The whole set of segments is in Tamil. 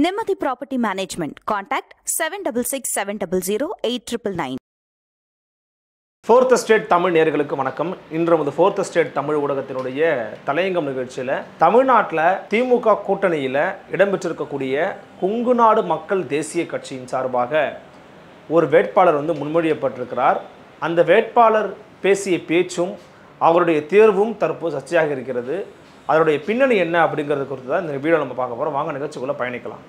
Nimati Property Management. Contact 7667008999. Fourth state Tamil நேயர்களுக்கு வணக்கம் இன்று நமது ஃபோர்த் ஸ்டேட் தமிழ் ஊடகத்தினுடைய தலையங்கம் நிகழ்ச்சியில் தமிழ்நாட்டில் திமுக கூட்டணியில் இடம்பெற்றிருக்கக்கூடிய கொங்குநாடு மக்கள் தேசிய கட்சியின் சார்பாக ஒரு வேட்பாளர் வந்து முன்மொழியப்பட்டிருக்கிறார் அந்த வேட்பாளர் பேசிய பேச்சும் அவருடைய தேர்வும் தற்போது சர்ச்சையாக இருக்கிறது அதனுடைய பின்னணி என்ன அப்படிங்கிறது குறித்து தான் இந்த வீடியோ நம்ம பார்க்க போகிறோம் வாங்க நிகழ்ச்சிக்குள்ளே பயணிக்கலாம்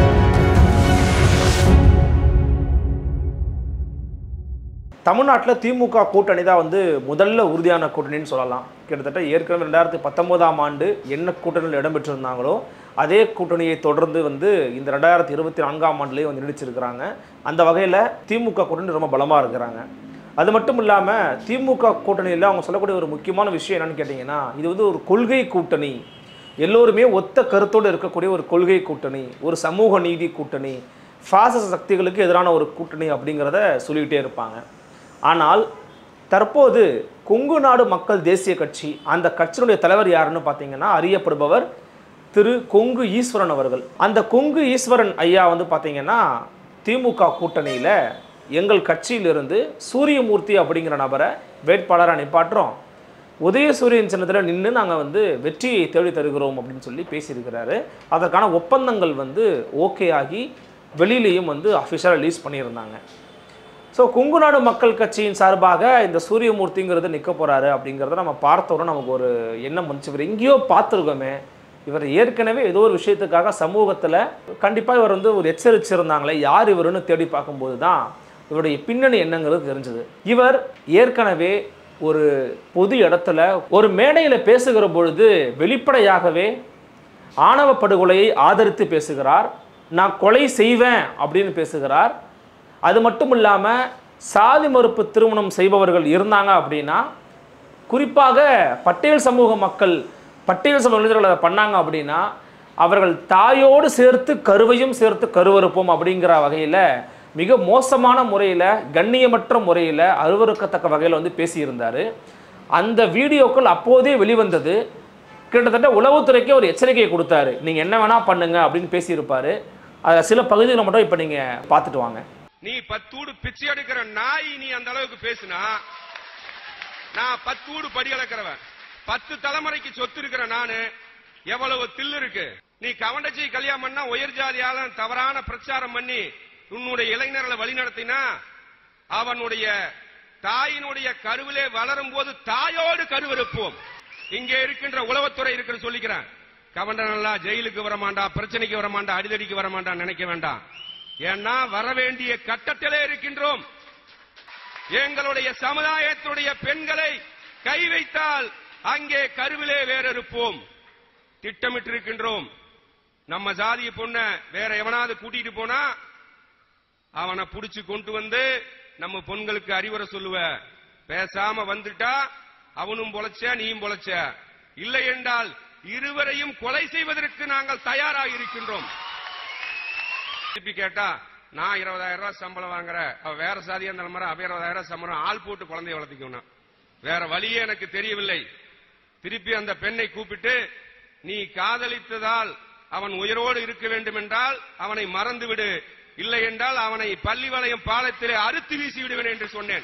தமிழ்நாட்டில் திமுக கூட்டணி தான் வந்து முதல்ல உறுதியான கூட்டணின்னு சொல்லலாம் கிட்டத்தட்ட ஏற்கனவே ரெண்டாயிரத்தி பத்தொன்பதாம் ஆண்டு என்ன கூட்டணியில் இடம்பெற்றிருந்தாங்களோ அதே கூட்டணியை தொடர்ந்து வந்து இந்த ரெண்டாயிரத்தி இருபத்தி நான்காம் ஆண்டுலேயே வந்து நீடிச்சிருக்கிறாங்க அந்த வகையில் திமுக கூட்டணி ரொம்ப பலமாக இருக்கிறாங்க அது மட்டும் இல்லாமல் திமுக கூட்டணியில் அவங்க சொல்லக்கூடிய ஒரு முக்கியமான விஷயம் என்னன்னு கேட்டிங்கன்னா இது வந்து ஒரு கொள்கை கூட்டணி எல்லோருமே ஒத்த கருத்தோடு இருக்கக்கூடிய ஒரு கொள்கை கூட்டணி ஒரு சமூக நீதி கூட்டணி பாசிச சக்திகளுக்கு எதிரான ஒரு கூட்டணி அப்படிங்கிறத சொல்லிக்கிட்டே இருப்பாங்க ஆனால் தற்போது கொங்கு நாடு மக்கள் தேசிய கட்சி அந்த கட்சியினுடைய தலைவர் யாருன்னு பார்த்தீங்கன்னா அறியப்படுபவர் திரு கொங்கு ஈஸ்வரன் அவர்கள் அந்த கொங்கு ஈஸ்வரன் ஐயா வந்து பார்த்தீங்கன்னா திமுக கூட்டணியில் எங்கள் கட்சியிலிருந்து சூரியமூர்த்தி அப்படிங்கிற நபரை வேட்பாளராக நிப்பாட்டுறோம் உதயசூரியன் சின்னத்தில் நின்று நாங்கள் வந்து வெற்றியை தேடி தருகிறோம் அப்படின்னு சொல்லி பேசியிருக்கிறாரு அதற்கான ஒப்பந்தங்கள் வந்து ஓகே ஆகி வெளியிலையும் வந்து அஃபிஷியலாக ரிலீஸ் பண்ணியிருந்தாங்க ஸோ குங்குநாடு மக்கள் கட்சியின் சார்பாக இந்த சூரியமூர்த்திங்கிறது நிற்க போகிறாரு அப்படிங்கிறத நம்ம பார்த்தோன்னா நமக்கு ஒரு எண்ணம் வந்துச்சு இவர் எங்கேயோ பார்த்துருக்கோமே இவர் ஏற்கனவே ஏதோ ஒரு விஷயத்துக்காக சமூகத்தில் கண்டிப்பாக இவர் வந்து ஒரு எச்சரிச்சிருந்தாங்களே யார் இவருன்னு தேடி பார்க்கும்போது தான் இவருடைய பின்னணி என்னங்கிறது தெரிஞ்சது இவர் ஏற்கனவே ஒரு பொது இடத்துல ஒரு மேடையில் பேசுகிற பொழுது வெளிப்படையாகவே ஆணவ படுகொலையை ஆதரித்து பேசுகிறார் நான் கொலை செய்வேன் அப்படின்னு பேசுகிறார் அது மட்டும் இல்லாமல் சாதி மறுப்பு திருமணம் செய்பவர்கள் இருந்தாங்க அப்படின்னா குறிப்பாக பட்டேல் சமூக மக்கள் பட்டேல் சமூக இளைஞர்கள் அதை பண்ணாங்க அப்படின்னா அவர்கள் தாயோடு சேர்த்து கருவையும் சேர்த்து கருவறுப்போம் அப்படிங்கிற வகையில் மிக மோசமான முறையில் கண்ணியமற்ற முறையில் அருவறுக்கத்தக்க வகையில் வந்து பேசியிருந்தார் அந்த வீடியோக்கள் அப்போதே வெளிவந்தது கிட்டத்தட்ட உளவுத்துறைக்கே ஒரு எச்சரிக்கையை கொடுத்தாரு நீங்கள் என்ன வேணால் பண்ணுங்க அப்படின்னு பேசியிருப்பார் அதில் சில பகுதிகளை மட்டும் இப்போ நீங்கள் பார்த்துட்டு வாங்க நீ பத்தூடு பிச்சை எடுக்கிற நாய் நீ அந்த அளவுக்கு பேசுனா நான் பத்தூடு படி அளக்கிறவன் பத்து தலைமுறைக்கு சொத்து இருக்கிற நானு எவ்வளவு தில்லு இருக்கு நீ கவண்டச்சி கல்யாணம் பண்ணா உயர் ஜாதியால தவறான பிரச்சாரம் பண்ணி உன்னுடைய இளைஞர்களை வழிநடத்தினா அவனுடைய தாயினுடைய கருவிலே வளரும் போது தாயோடு கருவறுப்போம் இங்கே இருக்கின்ற உளவுத்துறை இருக்கிற சொல்லிக்கிறேன் கவண்டன் எல்லாம் ஜெயிலுக்கு வரமாண்டா பிரச்சனைக்கு வரமாண்டா அடிதடிக்கு வரமாண்டா நினைக்க வேண்டாம் ஏன்னா வர வேண்டிய கட்டத்திலே இருக்கின்றோம் எங்களுடைய சமுதாயத்துடைய பெண்களை கை வைத்தால் அங்கே கருவிலே வேற இருப்போம் திட்டமிட்டிருக்கின்றோம் நம்ம ஜாதிய பொண்ண வேற எவனாவது கூட்டிட்டு போனா அவனை புடிச்சு கொண்டு வந்து நம்ம பொண்களுக்கு அறிவுரை சொல்லுவ பேசாம வந்துட்டா அவனும் பொழைச்ச நீயும் பொழைச்ச இல்லை என்றால் இருவரையும் கொலை செய்வதற்கு நாங்கள் தயாராக இருக்கின்றோம் திருப்பி கேட்டா நான் இருபதாயிரம் ரூபாய் சம்பளம் வாங்குறேன் அவ வேற சாதியா இருந்தாலும் மாதிரி அவ இருபதாயிரம் ரூபாய் சம்பளம் ஆள் போட்டு குழந்தைய வளர்த்திக்கணும் வேற வழியே எனக்கு தெரியவில்லை திருப்பி அந்த பெண்ணை கூப்பிட்டு நீ காதலித்ததால் அவன் உயிரோடு இருக்க வேண்டும் என்றால் அவனை மறந்து விடு இல்லை என்றால் அவனை பள்ளி வளையம் பாலத்திலே அறுத்து வீசி விடுவேன் என்று சொன்னேன்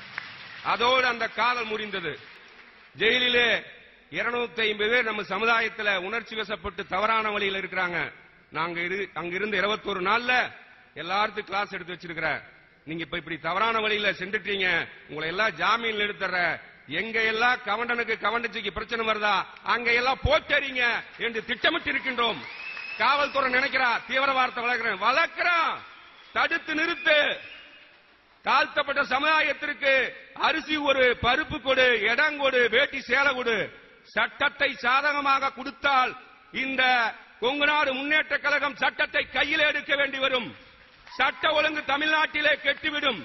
அதோடு அந்த காதல் முறிந்தது ஜெயிலிலே இருநூத்தி ஐம்பது பேர் நம்ம சமுதாயத்துல உணர்ச்சி வசப்பட்டு தவறான வழியில் இருக்கிறாங்க நாங்க இரு- அங்க இருந்து இருபத்தொரு நாள்ல எல்லாத்துக்கும் கிளாஸ் எடுத்து வச்சிருக்கிற நீங்க இப்ப இப்படி தவறான வழியில சென்றுட்டீங்க உங்களை எல்லாம் ஜாமீன்ல எடுத்துற எங்க எல்லாம் கவண்டனுக்கு கவண்டச்சிக்கு பிரச்சனை வருதா அங்க எல்லாம் போட்டறீங்க என்று திட்டமிட்டு இருக்கின்றோம் காவல்துறை நினைக்கிறா தீவிரவாதத்தை வளர்க்கிறேன் வளர்க்கிறான் தடுத்து நிறுத்து தாழ்த்தப்பட்ட சமுதாயத்திற்கு அரிசி ஒரு பருப்பு கொடு இடம் கொடு வேட்டி சேலை கொடு சட்டத்தை சாதகமாக கொடுத்தால் இந்த கொங்குநாடு முன்னேற்ற கழகம் சட்டத்தை கையில் எடுக்க வேண்டி வரும் சட்ட ஒழுங்கு தமிழ்நாட்டிலே கெட்டுவிடும்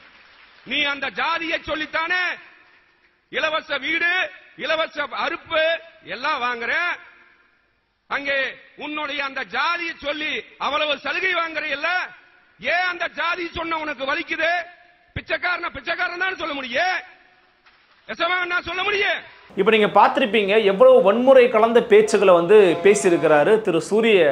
நீ அந்த ஜாதியை சொல்லித்தானே இலவச வீடு இலவச அறுப்பு எல்லாம் வாங்குற அங்கே உன்னுடைய அந்த ஜாதியை சொல்லி அவ்வளவு சலுகை வாங்குற இல்ல ஏன் அந்த ஜாதி சொன்ன உனக்கு வலிக்குது பிச்சைக்காரன பிச்சைக்காரன் தான் சொல்ல முடியும் எசமா சொல்ல முடியும் இப்போ நீங்கள் பார்த்துருப்பீங்க எவ்வளவு வன்முறை கலந்த பேச்சுகளை வந்து பேசியிருக்கிறாரு திரு சூரிய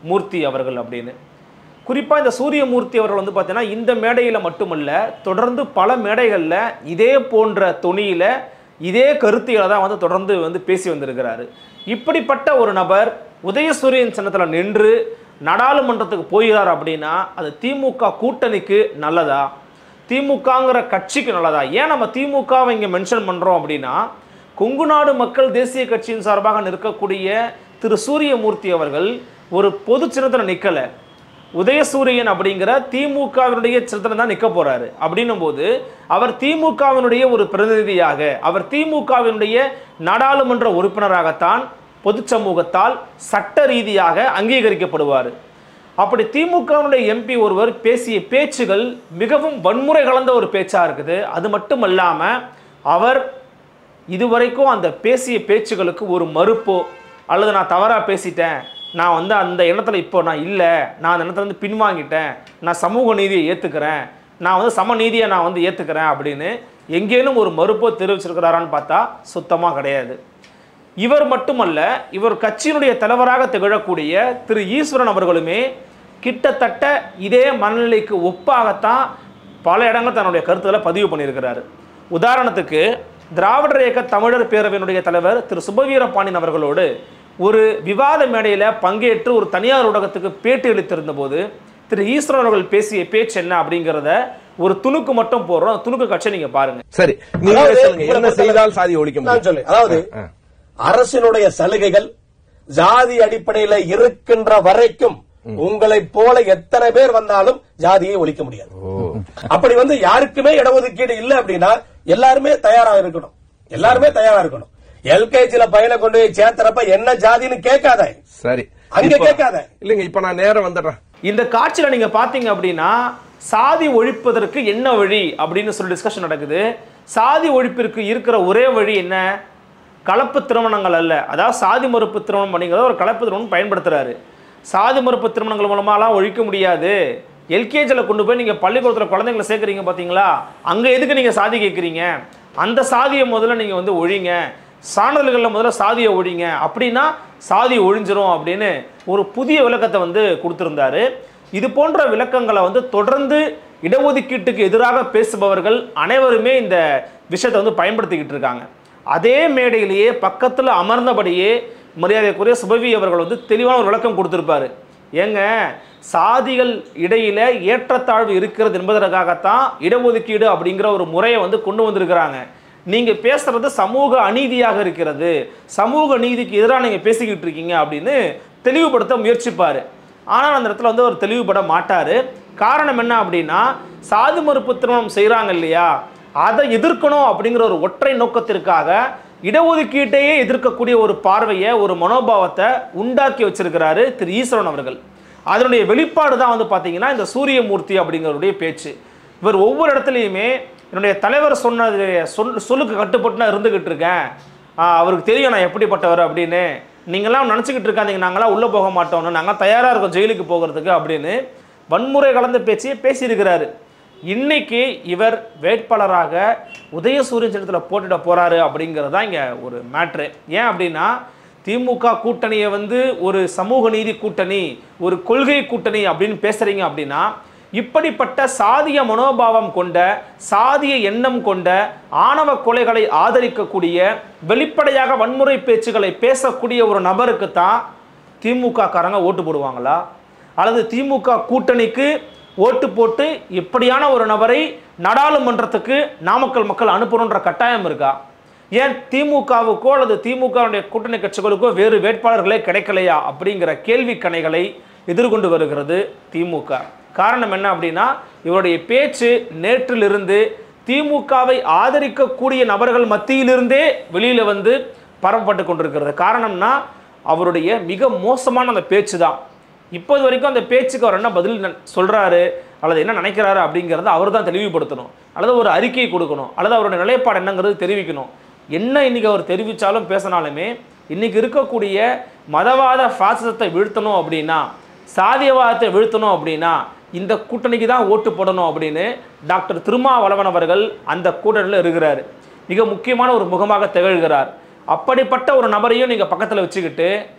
மூர்த்தி அவர்கள் அப்படின்னு குறிப்பாக இந்த சூரியமூர்த்தி அவர்கள் வந்து பார்த்தீங்கன்னா இந்த மேடையில் மட்டுமல்ல தொடர்ந்து பல மேடைகளில் இதே போன்ற தொனியில் இதே கருத்திகளை தான் வந்து தொடர்ந்து வந்து பேசி வந்திருக்கிறாரு இப்படிப்பட்ட ஒரு நபர் உதயசூரியன் சின்னத்தில் நின்று நாடாளுமன்றத்துக்கு போகிறார் அப்படின்னா அது திமுக கூட்டணிக்கு நல்லதா திமுகங்கிற கட்சிக்கு நல்லதா ஏன் நம்ம திமுகவை இங்கே மென்ஷன் பண்ணுறோம் அப்படின்னா கொங்கு நாடு மக்கள் தேசிய கட்சியின் சார்பாக நிற்கக்கூடிய திரு சூரியமூர்த்தி அவர்கள் ஒரு பொது சின்னத்தில் நிற்கலை உதயசூரியன் அப்படிங்கிற திமுகவினுடைய சின்னத்தில் தான் நிற்க போறாரு அப்படின்னும் போது அவர் திமுகவினுடைய ஒரு பிரதிநிதியாக அவர் திமுகவினுடைய நாடாளுமன்ற உறுப்பினராகத்தான் பொது சமூகத்தால் சட்ட ரீதியாக அங்கீகரிக்கப்படுவார் அப்படி திமுகவினுடைய எம்பி ஒருவர் பேசிய பேச்சுகள் மிகவும் வன்முறை கலந்த ஒரு பேச்சா இருக்குது அது மட்டுமல்லாம அவர் இதுவரைக்கும் அந்த பேசிய பேச்சுகளுக்கு ஒரு மறுப்போ அல்லது நான் தவறாக பேசிட்டேன் நான் வந்து அந்த எண்ணத்தில் இப்போ நான் இல்லை நான் அந்த எண்ணத்துல இருந்து பின்வாங்கிட்டேன் நான் சமூக நீதியை ஏற்றுக்கிறேன் நான் வந்து சமநீதியை நான் வந்து ஏற்றுக்கிறேன் அப்படின்னு எங்கேனும் ஒரு மறுப்போ தெரிவிச்சிருக்கிறாரான்னு பார்த்தா சுத்தமாக கிடையாது இவர் மட்டுமல்ல இவர் கட்சியினுடைய தலைவராக திகழக்கூடிய திரு ஈஸ்வரன் அவர்களுமே கிட்டத்தட்ட இதே மனநிலைக்கு ஒப்பாகத்தான் பல இடங்கள் தன்னுடைய கருத்துக்களை பதிவு பண்ணியிருக்கிறாரு உதாரணத்துக்கு திராவிடர் இயக்க தமிழர் பேரவையினுடைய தலைவர் திரு சுபவீர பாண்டியன் அவர்களோடு ஒரு விவாத மேடையில் பங்கேற்று ஒரு தனியார் ஊடகத்துக்கு பேட்டி அளித்திருந்த போது திரு ஈஸ்வரன் அவர்கள் பேசிய பேச்சு என்ன அப்படிங்கிறத ஒரு துணுக்கு மட்டும் போடுறோம் அந்த துணுக்கு கட்சி நீங்க பாருங்க சரி நீங்க அதாவது சொல்லுங்க என்ன இவரை செய்தால் சாதி ஒழிக்க நான் சொல்லு முடியும் அதாவது ஆ, ஆ. அரசினுடைய சலுகைகள் ஜாதி அடிப்படையில இருக்கின்ற வரைக்கும் உங்களைப் போல எத்தனை பேர் வந்தாலும் ஜாதியை ஒழிக்க முடியாது அப்படி வந்து யாருக்குமே இடஒதுக்கீடு இல்ல அப்படின்னா எல்லாருமே தயாரா இருக்கணும் எல்லாருமே தயாரா இருக்கணும் எல்கேஜில பையனை கொண்டு போய் சேர்த்துறப்ப என்ன ஜாதின்னு கேட்காத சரி அங்க இப்ப- கேட்காத. இல்லைங்க இப்ப நான் நேரம் வந்துடுறேன் இந்த காட்சியில நீங்க பாத்தீங்க அப்படின்னா சாதி ஒழிப்பதற்கு என்ன வழி அப்படின்னு சொல்லி டிஸ்கஷன் நடக்குது சாதி ஒழிப்பிற்கு இருக்கிற ஒரே வழி என்ன கலப்பு திருமணங்கள் அல்ல அதாவது சாதி மறுப்பு திருமணம் அப்படிங்கிறத ஒரு கலப்பு திருமணம் பயன்படுத்துறாரு சாதி மறுப்பு திருமணங்கள் மூலமாலாம் ஒழிக்க முடியாது எல்கேஜியில் கொண்டு போய் நீங்கள் பள்ளிக்கூடத்தில் குழந்தைங்களை சேர்க்குறீங்க பார்த்தீங்களா அங்கே எதுக்கு நீங்கள் சாதி கேட்குறீங்க அந்த சாதியை முதல்ல நீங்கள் வந்து ஒழிங்க சான்றிதழ்களில் முதல்ல சாதியை ஒழிங்க அப்படின்னா சாதி ஒழிஞ்சிரும் அப்படின்னு ஒரு புதிய விளக்கத்தை வந்து கொடுத்துருந்தாரு இது போன்ற விளக்கங்களை வந்து தொடர்ந்து இடஒதுக்கீட்டுக்கு எதிராக பேசுபவர்கள் அனைவருமே இந்த விஷயத்தை வந்து பயன்படுத்திக்கிட்டு இருக்காங்க அதே மேடையிலேயே பக்கத்தில் அமர்ந்தபடியே மரியாதைக்குரிய சுபவி அவர்கள் வந்து தெளிவான ஒரு விளக்கம் கொடுத்திருப்பாரு ஏங்க சாதிகள் இடையில ஏற்றத்தாழ்வு இருக்கிறது என்பதற்காகத்தான் இடஒதுக்கீடு அப்படிங்கிற ஒரு முறையை வந்து கொண்டு வந்திருக்கிறாங்க நீங்க பேசுறது சமூக அநீதியாக இருக்கிறது சமூக நீதிக்கு எதிராக நீங்க பேசிக்கிட்டு இருக்கீங்க அப்படின்னு தெளிவுபடுத்த முயற்சிப்பாரு ஆனால் அந்த இடத்துல வந்து அவர் தெளிவுபட மாட்டாரு காரணம் என்ன அப்படின்னா சாதி மறுப்பு திருமணம் செய்கிறாங்க இல்லையா அதை எதிர்க்கணும் அப்படிங்கிற ஒரு ஒற்றை நோக்கத்திற்காக இடஒதுக்கீட்டையே எதிர்க்கக்கூடிய ஒரு பார்வையை ஒரு மனோபாவத்தை உண்டாக்கி வச்சிருக்கிறாரு திரு ஈஸ்வரன் அவர்கள் அதனுடைய வெளிப்பாடு தான் வந்து பார்த்தீங்கன்னா இந்த சூரியமூர்த்தி அப்படிங்கிறவருடைய பேச்சு இவர் ஒவ்வொரு இடத்துலையுமே என்னுடைய தலைவர் சொன்னது சொல் சொல்லுக்கு கட்டுப்பட்டு நான் இருந்துகிட்டு இருக்கேன் ஆ, அவருக்கு தெரியும் நான் எப்படிப்பட்டவர் அப்படின்னு நீங்களாம் நினச்சிக்கிட்டு இருக்காதீங்க நாங்களாம் உள்ளே போக மாட்டோம்னு நாங்கள் தயாராக இருக்கோம் ஜெயிலுக்கு போகிறதுக்கு அப்படின்னு வன்முறை கலந்த பேச்சையே பேசியிருக்கிறாரு இன்னைக்கு இவர் வேட்பாளராக உதயசூரியன் சின்னத்தில் போட்டிட போறாரு அப்படிங்கிறது தான் இங்கே ஒரு மேட்ரு ஏன் அப்படின்னா திமுக கூட்டணியை வந்து ஒரு சமூக நீதி கூட்டணி ஒரு கொள்கை கூட்டணி அப்படின்னு பேசுறீங்க அப்படின்னா இப்படிப்பட்ட சாதிய மனோபாவம் கொண்ட சாதிய எண்ணம் கொண்ட ஆணவ கொலைகளை ஆதரிக்கக்கூடிய வெளிப்படையாக வன்முறை பேச்சுகளை பேசக்கூடிய ஒரு நபருக்கு தான் திமுக காரங்க ஓட்டு போடுவாங்களா அல்லது திமுக கூட்டணிக்கு ஓட்டு போட்டு இப்படியான ஒரு நபரை நாடாளுமன்றத்துக்கு நாமக்கல் மக்கள் அனுப்பணுன்ற கட்டாயம் இருக்கா ஏன் திமுகவுக்கோ அல்லது திமுகவுடைய கூட்டணி கட்சிகளுக்கோ வேறு வேட்பாளர்களே கிடைக்கலையா அப்படிங்கிற கேள்வி கணைகளை எதிர்கொண்டு வருகிறது திமுக காரணம் என்ன அப்படின்னா இவருடைய பேச்சு நேற்றிலிருந்து திமுகவை ஆதரிக்கக்கூடிய நபர்கள் மத்தியிலிருந்தே வெளியில வந்து பரப்பப்பட்டு கொண்டிருக்கிறது காரணம்னா அவருடைய மிக மோசமான அந்த பேச்சு தான் இப்போது வரைக்கும் அந்த பேச்சுக்கு அவர் என்ன பதில் ந- சொல்றாரு அல்லது என்ன நினைக்கிறாரு அப்படிங்கிறத அவர் தான் தெளிவுபடுத்தணும் அல்லது ஒரு அறிக்கை கொடுக்கணும் அல்லது அவருடைய நிலைப்பாடு என்னங்கிறது தெரிவிக்கணும் என்ன இன்னைக்கு அவர் தெரிவித்தாலும் பேசினாலுமே இன்னைக்கு இருக்கக்கூடிய மதவாத பாசிசத்தை வீழ்த்தணும் அப்படின்னா சாதியவாதத்தை வீழ்த்தணும் அப்படின்னா இந்த கூட்டணிக்கு தான் ஓட்டு போடணும் அப்படின்னு டாக்டர் திருமாவளவன் அவர்கள் அந்த கூட்டணியில் இருக்கிறார் மிக முக்கியமான ஒரு முகமாக திகழ்கிறார் அப்படிப்பட்ட ஒரு நபரையும் நீங்கள் பக்கத்தில் வச்சுக்கிட்டு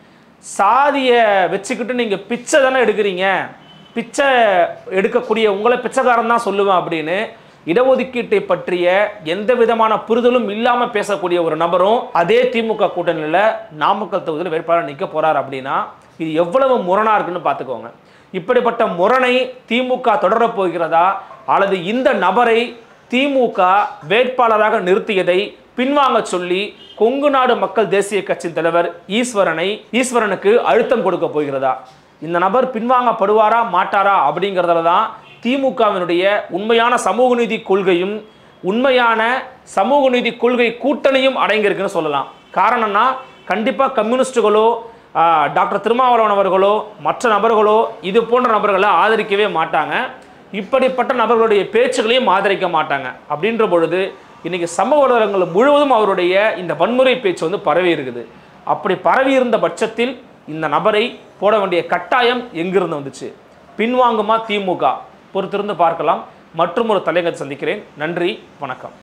சாதியை வச்சுக்கிட்டு நீங்க பிச்சை தானே எடுக்கிறீங்க பிச்சை எடுக்கக்கூடிய உங்களை பிச்சைக்காரன் தான் சொல்லுவேன் அப்படின்னு இடஒதுக்கீட்டை பற்றிய எந்த விதமான புரிதலும் இல்லாம பேசக்கூடிய ஒரு நபரும் அதே திமுக கூட்டணியில் நாமக்கல் தொகுதியில் வேட்பாளர் நிற்க போறார் அப்படின்னா இது எவ்வளவு முரணா இருக்குன்னு பார்த்துக்கோங்க இப்படிப்பட்ட முரணை திமுக தொடரப் போகிறதா அல்லது இந்த நபரை திமுக வேட்பாளராக நிறுத்தியதை பின்வாங்க சொல்லி கொங்கு நாடு மக்கள் தேசிய கட்சியின் தலைவர் ஈஸ்வரனை ஈஸ்வரனுக்கு அழுத்தம் கொடுக்க போகிறதா இந்த நபர் பின்வாங்கப்படுவாரா மாட்டாரா அப்படிங்கிறதுல தான் திமுகவினுடைய உண்மையான சமூக நீதி கொள்கையும் உண்மையான சமூக நீதி கொள்கை கூட்டணியும் அடங்கியிருக்குன்னு சொல்லலாம் காரணம்னா கண்டிப்பாக கம்யூனிஸ்டுகளோ ஆஹ், டாக்டர் திருமாவளவன் அவர்களோ மற்ற நபர்களோ இது போன்ற நபர்களை ஆதரிக்கவே மாட்டாங்க இப்படிப்பட்ட நபர்களுடைய பேச்சுகளையும் ஆதரிக்க மாட்டாங்க அப்படின்ற பொழுது இன்னைக்கு சமூக வலைதளங்கள் முழுவதும் அவருடைய இந்த வன்முறை பேச்சு வந்து பரவி இருக்குது அப்படி பரவி இருந்த பட்சத்தில் இந்த நபரை போட வேண்டிய கட்டாயம் எங்கிருந்து வந்துச்சு பின்வாங்குமா திமுக பொறுத்திருந்து பார்க்கலாம் மற்றும் ஒரு தலைவர் சந்திக்கிறேன் நன்றி வணக்கம்